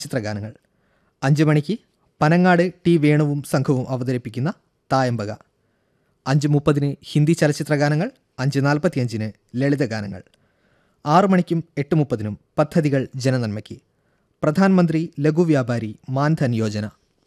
ചിത്രഗാനങ്ങൾ അഞ്ച് മണിക്ക് പനങ്ങാട് ടി വേണുവും സംഘവും അവതരിപ്പിക്കുന്ന തായമ്പക അഞ്ച് മുപ്പതിന് ഹിന്ദി ചലച്ചിത്രഗാനങ്ങൾ അഞ്ച് നാൽപ്പത്തിയഞ്ചിന് ലളിതഗാനങ്ങൾ ആറ് മണിക്കും എട്ട് മുപ്പതിനും പദ്ധതികൾ ജനനന്മയ്ക്ക് പ്രധാനമന്ത്രി ലഘു വ്യാപാരി മാൻധൻ യോജന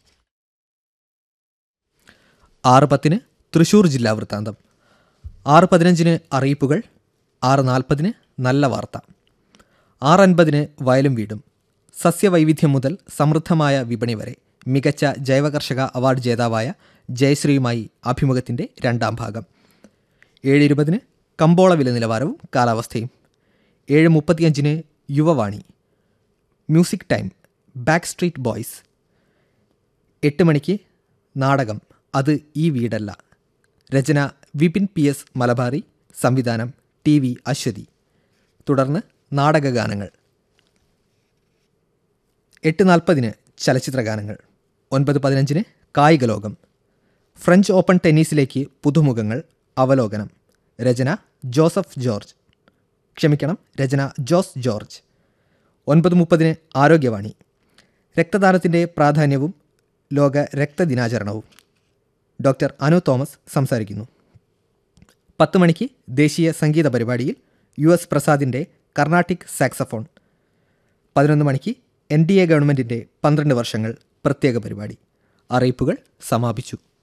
ആറ് പത്തിന് തൃശൂർ ജില്ലാ വൃത്താന്തം ആറ് പതിനഞ്ചിന് അറിയിപ്പുകൾ ആറ് നാൽപ്പതിന് നല്ല വാർത്ത ആറ് അൻപതിന് വയലും വീടും സസ്യവൈവിധ്യം മുതൽ സമൃദ്ധമായ വിപണി വരെ മികച്ച ജൈവകർഷക അവാർഡ് ജേതാവായ ജയശ്രീയുമായി അഭിമുഖത്തിൻ്റെ രണ്ടാം ഭാഗം ഏഴ് ഇരുപതിന് കമ്പോള വില നിലവാരവും കാലാവസ്ഥയും ഏഴ് മുപ്പത്തിയഞ്ചിന് Yuvavani music time Backstreet Boys എട്ട് മണിക്ക് നാടകം അത് ഈ വീടല്ല രചന വിപിൻ പി എസ് മലബാറി സംവിധാനം ടി വി അശ്വതി തുടർന്ന് നാടകഗാനങ്ങൾ എട്ട് നാൽപ്പതിന് ചലച്ചിത്രഗാനങ്ങൾ ഒൻപത് പതിനഞ്ചിന് കായിക ലോകം ഫ്രഞ്ച് ഓപ്പൺ ടെന്നീസിലേക്ക് പുതുമുഖങ്ങൾ അവലോകനം രചന ജോസഫ് ജോർജ് ക്ഷമിക്കണം രചന ജോസ് ജോർജ് ഒൻപത് മുപ്പതിന് ആരോഗ്യവാണി രക്തദാനത്തിൻ്റെ പ്രാധാന്യവും ലോക രക്തദിനാചരണവും ഡോക്ടർ അനു തോമസ് സംസാരിക്കുന്നു പത്ത് മണിക്ക് ദേശീയ സംഗീത പരിപാടിയിൽ യു എസ് പ്രസാദിൻ്റെ കർണാട്ടിക് സാക്സഫോൺ പതിനൊന്ന് മണിക്ക് എൻ ഡി എ ഗവൺമെൻറ്റിൻ്റെ പന്ത്രണ്ട് വർഷങ്ങൾ പ്രത്യേക പരിപാടി അറിയിപ്പുകൾ സമാപിച്ചു